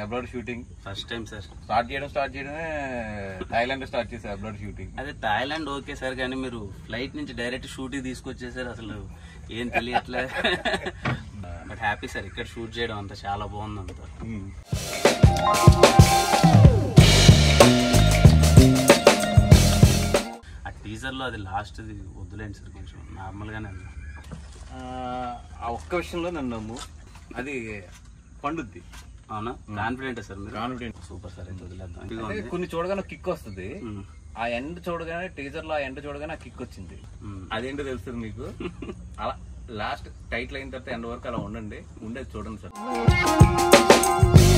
Abroad shooting first time sir start చేయడం start చేయడమే Thailand start చేశారు అబ్రాడ్ షూటింగ్ అదే థాయిలాండ్ ఓకే సార్ కానీ మీరు ఫ్లైట్ నుంచి డైరెక్ట్ షూట్ తీసుకొచ్చేసారు అసలు ఏం తెలియట్లే బట్ హ్యాపీ సార్ ఇక్కడ షూట్ చేయడం అంతా చాలా బాగుంది అంతా ఆ టీజర్ లో అది లాస్ట్ వద్దులేండి సార్ కొంచెం నార్మల్ గానే ఉంది ఆ ఒక్క విషయంలో నన్ను నమ్ము అది పండుద్ది అవునా కాన్ఫిడెంట్ సార్ మీరు కాన్ఫిడెంట్ సూపర్ సార్ అయితే వదిలేద్దాం ఇదిగో అంటే ఉంది. కొన్ని చూడగానే కిక్ వస్తుంది ఉమ్, ఆ ఎండ్ చూడగానే టీజర్ లో ఆ ఎండ్ చూడగానే ఆ కిక్ వచ్చింది ఉమ్. అదేంటో తెలుస్తుంది మీకు అలా లాస్ట్ టైటిల్ అయిన తర్వాత ఎండ్ వరకు అలా ఉండండి ఉండేది చూడండి సార్